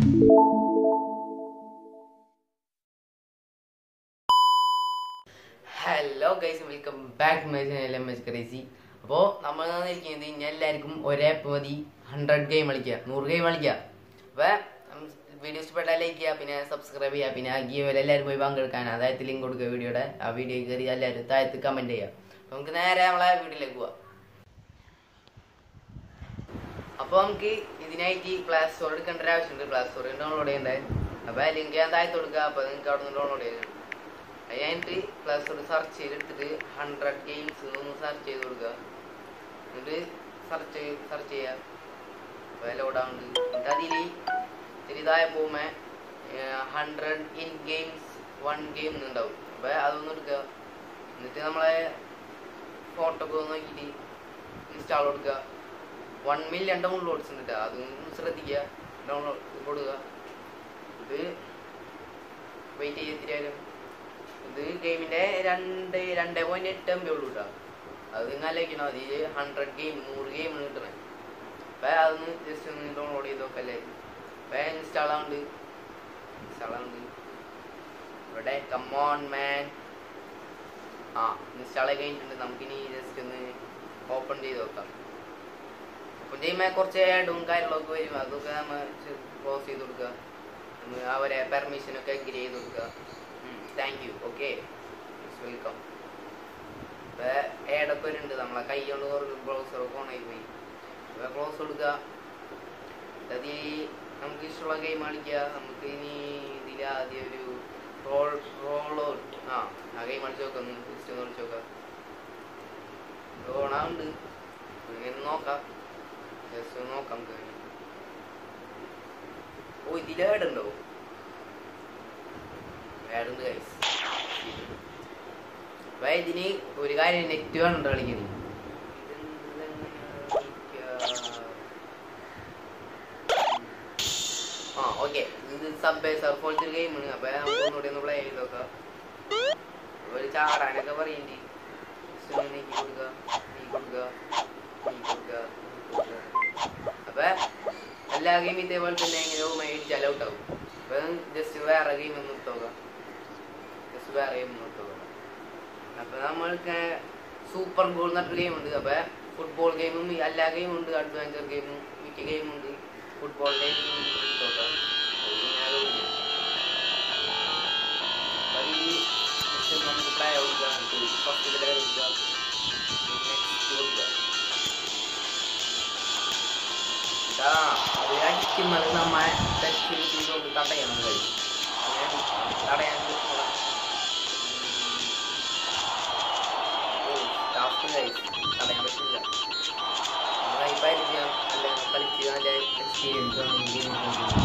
Hello guys welcome back my channel M H crazy അപ്പോൾ നമ്മൾ ഇരിക്കുന്നത് ഇനി എല്ലാവർക്കും ഒരേ ആപ്പ് മതി ഹൺഡ്രഡ് ഗെയിം കളിക്കുക നൂറ് ഗെയിം കളിക്കുക അപ്പോൾ വീഡിയോ ഇഷ്ടപ്പെട്ടാൽ ലൈക്ക് ചെയ്യുക പിന്നെ സബ്സ്ക്രൈബ് ചെയ്യുക പിന്നെ ആ ഗീവിൽ എല്ലാവരും പോയി പങ്കെടുക്കാൻ അതായത് ലിങ്ക് കൊടുക്കുക വീഡിയോയുടെ ആ വീഡിയോ കയറി എല്ലാവരും താഴത്ത് കമൻറ്റ് ചെയ്യുക അപ്പോൾ നമുക്ക് നേരെ നമ്മളെ വീഡിയോയിലേക്ക് പോവാം അപ്പോൾ നമുക്ക് ഇതിനായിട്ട് പ്ലേ സ്റ്റോർ എടുക്കേണ്ട ഒരു ആവശ്യമുണ്ട് പ്ലേ സ്റ്റോറിൽ ഡൗൺലോഡ് ചെയ്യണ്ടേ അപ്പോൾ ലിങ്ക് ഞാൻ താഴത്ത് കൊടുക്കുക അപ്പോൾ നിങ്ങൾക്ക് അവിടെ നിന്ന് ഡൗൺലോഡ് ചെയ്യാം അത് കഴിഞ്ഞിട്ട് പ്ലേ സ്റ്റോറിൽ സെർച്ച് ചെയ്തെടുത്തിട്ട് ഹൺഡ്രഡ് ഗെയിംസ് ഒന്ന് സെർച്ച് ചെയ്ത് കൊടുക്കുക എന്നിട്ട് സെർച്ച് സെർച്ച് ചെയ്യുക അപ്പോൾ ലോഡ് ആവുന്നുണ്ട് എന്നിട്ട് അതിൽ ഇത്തിരി ഇതായ പോകുമ്പോൾ hundred in games one game ഉണ്ടാവും അപ്പോൾ അതൊന്ന് എടുക്കുക എന്നിട്ട് നമ്മളെ ഫോട്ടോ ഒക്കെ ഒന്ന് നോക്കിയിട്ട് ഇൻസ്റ്റാൾ കൊടുക്കുക വൺ മില്യൺ ഡൗൺലോഡ്സ് ഉണ്ട് അതും ശ്രദ്ധിക്കുക ഡൗൺലോഡ് കൊടുക്കുക ഇത് വെയിറ്റ് ചെയ്തിട്ടായാലും ഇത് ഗെയിമിന്റെ രണ്ട് രണ്ട് പോയിന്റ് എട്ട് എം ബി ഉള്ളൂ കേട്ടോ അത് നിങ്ങൾ ആലോചിക്കണം അത് ഹൺഡ്രഡ് ഗെയിം നൂറ് ഗെയിം കിട്ടണേ അപ്പൊ അതൊന്ന് ജസ്റ്റ് ഒന്ന് ഡൗൺലോഡ് ചെയ്ത് നോക്കല്ലേ അപ്പൊ ഇൻസ്റ്റാൾ ആവുന്നുണ്ട് ഇൻസ്റ്റാൾ ആവുന്നുണ്ട് ഇവിടെ കമ്മോൺ മാൻ ആ ഇൻസ്റ്റാൾ ആയി കഴിഞ്ഞിട്ടുണ്ട് നമുക്കിനി ജസ്റ്റ് ഒന്ന് ഓപ്പൺ ചെയ്ത് നോക്കാം ഓപ്പൺ ചെയ്യുമ്പോൾ കുറച്ച് ആഡും കാര്യങ്ങളൊക്കെ വരും അതൊക്കെ നമ്മൾ ക്ലോസ് ചെയ്ത് കൊടുക്കുക ഒന്ന് അവരെ പെർമിഷനൊക്കെ അഗ്രി ചെയ്ത് കൊടുക്കുക താങ്ക് യു ഓക്കെ വെൽക്കം ഇപ്പൊ ഏടൊക്കെ വരുന്നുണ്ട് നമ്മളെ കൈ കൊണ്ട് കുറച്ച് ബ്രൗസറൊക്കെ ഓൺ ആയി പോയി ഇപ്പൊ ക്ലോസ് കൊടുക്കുക അത് നമുക്ക് ഇഷ്ടമുള്ള ഗെയിം കളിക്കുക നമുക്ക് ഇനി ഇതിൽ ആദ്യം ഒരു റോൾ റോൾ ഔട്ട് ആ ആ ഗെയിം കളിച്ച് നോക്കാം ഒന്ന് ജസ്റ്റ് ഒന്ന് കളിച്ച് നോക്കാം ഓണാവുണ്ട് ഇങ്ങനെ നോക്കാം ജസ്റ്റ് ഒന്ന് നോക്കാം നമുക്ക് ഓ ഇതിൽ ഏടുണ്ടോ ഏടുണ്ട് ഗൈസ് അപ്പൊ ഇതിന് ഒരു കാര്യം നെറ്റ് വേണം കളിക്കുന്നത് ആ ഓക്കെ ഇത് സബ് സബ് പോലത്തെ ഒരു ഗെയിമാണ് അപ്പൊ നമുക്ക് ഒന്നുകൂടി ഒന്ന് പ്ലേ ചെയ്ത് നോക്കാം ഒരു ചാടാനൊക്കെ പറയണ്ടി നീക്കി കൊടുക്കുക നീ കൊടുക്കുക നീ കൊടുക്കുക നീ കൊടുക്കുക അപ്പൊ എല്ലാ ഗെയിം ഇതേപോലെ തന്നെ എങ്ങനെ മേടിച്ചാൽ ഔട്ട് ആവും അപ്പൊ ജസ്റ്റ് വേറെ ഗെയിം ഒന്ന് ഇട്ടോക്കാം ജസ്റ്റ് വേറെ ഗെയിം ഒന്ന് ഇട്ടോക്കാം അപ്പൊ നമ്മൾക്ക് സൂപ്പർ ഗോൾ എന്നൊരു ഗെയിം ഉണ്ട് അപ്പൊ ഫുട്ബോൾ ഗെയിമും എല്ലാ ഗെയിമും ഉണ്ട് അഡ്വഞ്ചർ ഗെയിമും മിക്ക ഗെയിമും ഉണ്ട് ഫുട്ബോൾ ഗെയിം ഇട്ടോക്കാം നമുക്ക് പ്ലേ കൊടുക്കാം ഫസ്റ്റ് പ്ലേ കൊടുക്കാം നെക്സ്റ്റ് കൊടുക്കാം ഇതാ അത് അടിക്കുന്നത് നമ്മെ തെറ്റ് കൊണ്ട് തടയണം കഴിയും അങ്ങനെ തടയാൻ പറ്റുന്ന ടാസ്ക് കഴിയും തടയാൻ പറ്റില്ല നമ്മളെ പരിചയം അല്ലെങ്കിൽ കളിച്ച് നല്ല എക്സ്പീരിയൻസ്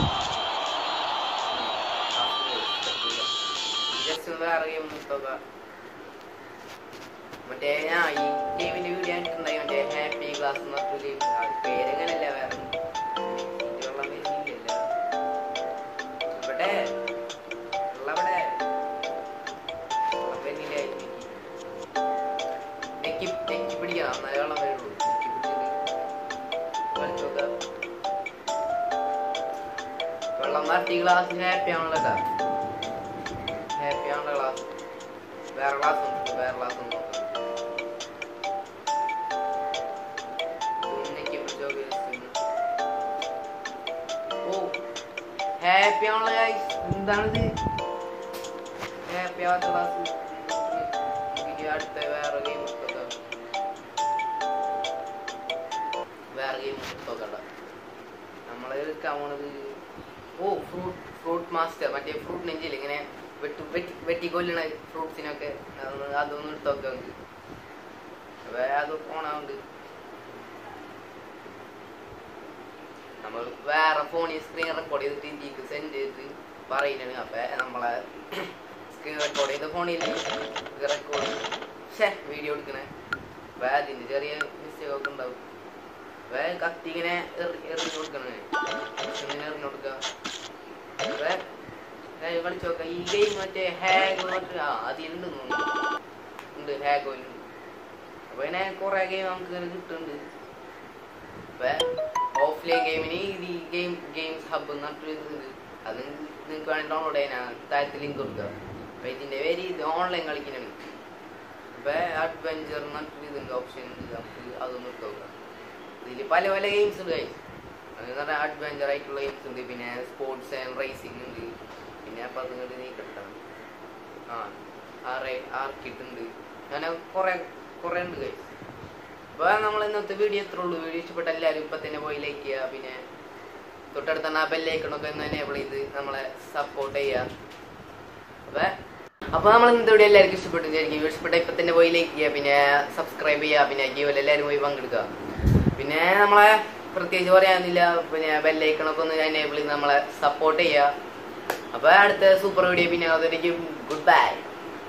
ജസ്റ്റ് വേറെ ഗെയിം നിർത്തോക്കാം മറ്റേ ഞാൻ ഈ ഗെയിമിന്റെ വീഡിയോ കണ്ടിട്ടുണ്ടായി മറ്റേ ഹാപ്പി ക്ലാസ് എന്ന് പറഞ്ഞൊരു ഗെയിം പേരെങ്ങനല്ല വേറെ ഇതിലുള്ള വരുന്നില്ല ഇവിടെ ഉള്ളവിടെ വെള്ളം വരുന്നില്ല നെക്കി നെക്കി പിടിക്കണം എന്നാലേ വെള്ളം വരുള്ളൂ നെക്കി പിടിച്ചിട്ട് കളിച്ചു നോക്കാം വെള്ളം നിറത്തി ഗ്ലാസ് ഹാപ്പി ആണല്ലോ കേട്ടോ ഹാപ്പി ആണല്ലോ ക്ലാസ് വേറെ ക്ലാസ് ഉണ്ട് വേറെ ക്ലാസ് ഉണ്ട് നോക്കാം നെക്കി പിടിച്ച് നോക്ക് just ഒന്ന്. ഓ ഹാപ്പി ആണല്ലോ guys. എന്താണിത് ഹാപ്പി ആവാത്ത ക്ലാസ് ഇനി അടുത്ത വേറെ ഗെയിം നോക്കാം വേറെ ഗെയിം നോക്കണ്ട നമ്മള് എടുക്കാൻ പോണത് ഓ ഫ്രൂട്ട് ഫ്രൂട്ട് മാസ്റ്റർ മറ്റേ ഫ്രൂട്ട് നെഞ്ചിൽ ഇങ്ങനെ വെട്ടി വെട്ടി വെട്ടി കൊല്ലണ ഫ്രൂട്ട്സിനൊക്കെ അതൊന്ന് അതൊന്നും എടുത്ത് നോക്കാം നമുക്ക് അപ്പൊ അത് ഓണാവുണ്ട് നമ്മൾ വേറെ ഫോണിൽ സ്ക്രീൻ റെക്കോർഡ് ചെയ്തിട്ട് ഇന്ത്യക്ക് സെൻഡ് ചെയ്തിട്ട് പറയുന്നതാണ് അപ്പൊ നമ്മളെ സ്ക്രീൻ റെക്കോർഡ് ചെയ്ത ഫോണിൽ റെക്കോർഡ് ഷേ വീഡിയോ എടുക്കണേ അപ്പൊ അതിന്റെ ചെറിയ മിസ്റ്റേക്ക് ഒക്കെ ഉണ്ടാവും അപ്പൊ കത്തി ഇങ്ങനെ എറി എറിഞ്ഞു കൊടുക്കണേ ഇങ്ങനെ എറിഞ്ഞു കൊടുക്കുക അപ്പൊ ഞാൻ കളിച്ചു നോക്കാം ഈ ഗെയിം മറ്റേ ഹാഗ് പറഞ്ഞിട്ട് ആ അതിലുണ്ട് തോന്നുന്നു ഉണ്ട് ഹാഗ് ഉണ്ട് അപ്പൊ ഇങ്ങനെ കുറെ ഗെയിം നമുക്ക് ഇങ്ങനെ കിട്ടുന്നുണ്ട് അപ്പൊ ഓഫ് ഓഫ്ലൈൻ ഗെയിമിന് ഈ ഗെയിം ഗെയിംസ് ഹബ്ബ് എന്ന് പറഞ്ഞിട്ട് ഇതുണ്ട് അത് നിങ്ങൾക്ക് വേണമെങ്കിൽ ഡൗൺലോഡ് ചെയ്യാനാണ് താഴത്ത് ലിങ്ക് കൊടുക്കുക അപ്പൊ ഇതിന്റെ പേര് ഇത് ഓൺലൈൻ കളിക്കാനാണ് അപ്പൊ അഡ്വഞ്ചർ എന്ന് പറഞ്ഞിട്ട് ഇതുണ്ട് ഓപ്ഷൻ ഉണ്ട് നമുക്ക് അതൊന്നും എടുത്ത് നോക്കാം ഇതിൽ പല പല ഗെയിംസ് ഉണ്ട് guys. അതെന്ന് പറഞ്ഞാൽ അഡ്വഞ്ചർ ആയിട്ടുള്ള ഗെയിംസ് ഉണ്ട് പിന്നെ സ്പോർട്സ് ആൻഡ് റേസിംഗ് ഉണ്ട് പിന്നെ അപ്പൊ അത് ഇങ്ങോട്ട് നീക്കെടുത്താണ് ആ ആറ് ആർക്കിട്ട് ഉണ്ട് അങ്ങനെ കുറെ കുറെ ഉണ്ട് ഗൈസ് അപ്പൊ നമ്മൾ ഇന്നത്തെ വീഡിയോ എത്ര ഉള്ളൂ വീഡിയോ ഇഷ്ടപ്പെട്ട എല്ലാവരും ഇപ്പൊ തന്നെ പോയി ലൈക്ക് ചെയ്യുക പിന്നെ തൊട്ടടുത്ത ആ ബെല്ലൈക്കണൊക്കെ ഒന്ന് എനേബിൾ ചെയ്ത് നമ്മളെ സപ്പോർട്ട് ചെയ്യുക അപ്പൊ അപ്പൊ നമ്മൾ ഇന്നത്തെ വീഡിയോ എല്ലാവർക്കും ഇഷ്ടപ്പെട്ടു വിചാരിക്കും ഇഷ്ടപ്പെട്ട ഇപ്പൊ തന്നെ പോയി ലൈക്ക് ചെയ്യുക പിന്നെ സബ്സ്ക്രൈബ് ചെയ്യുക പിന്നെ ഗീവൽ എല്ലാവരും പോയി പങ്കെടുക്കുക പിന്നെ നമ്മളെ പ്രത്യേകിച്ച് പറയാനില്ല പിന്നെ ബെല്ലൈക്കണൊക്കെ ഒന്ന് എനേബിൾ ചെയ്ത് നമ്മളെ സപ്പോർട്ട് ചെയ്യുക അപ്പൊ അടുത്ത സൂപ്പർ വീഡിയോ പിന്നെ അതൊരിക്കും ഗുഡ് ബൈ